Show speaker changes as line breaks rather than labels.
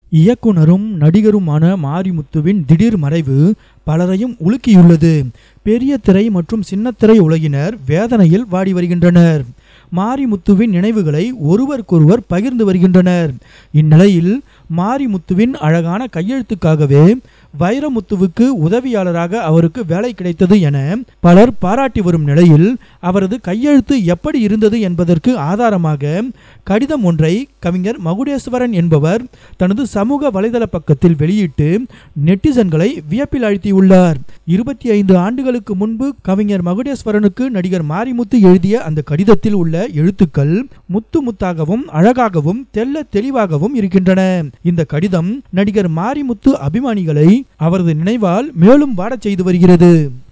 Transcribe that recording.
இயக்குனரும் நடிகருமான மாரிமுத்துவின் திடீர் மறைவு பலரையும் உலுக்கியுள்ளது பெரிய திரை மற்றும் சின்னத்திரை உலகினர் வேதனையில் வாடி வருகின்றனர் மாரிமுத்துவின் நினைவுகளை ஒருவருக்கொருவர் பகிர்ந்து வருகின்றனர் இந்நிலையில் மாரிமுத்துவின் அழகான கையெழுத்துக்காகவே வைரமுத்துவுக்கு உதவியாளராக அவருக்கு வேலை கிடைத்தது என பலர் பாராட்டி வரும் நிலையில் அவரது கையெழுத்து எப்படி இருந்தது என்பதற்கு ஆதாரமாக கடிதம் ஒன்றை கவிஞர் மகுடேஸ்வரன் என்பவர் தனது சமூக வலைதள பக்கத்தில் வெளியிட்டு நெட்டிசன்களை வியப்பில் ஆழ்த்தியுள்ளார் இருபத்தி ஐந்து ஆண்டுகளுக்கு முன்பு கவிஞர் மகுடேஸ்வரனுக்கு நடிகர் மாரிமுத்து எழுதிய அந்த கடிதத்தில் உள்ள எழுத்துக்கள் முத்து முத்தாகவும் அழகாகவும் தெல்ல தெளிவாகவும் இருக்கின்றன இந்த கடிதம் நடிகர் மாரிமுத்து அபிமானிகளை அவரது நினைவால் மேலும் வாடச் செய்து வருகிறது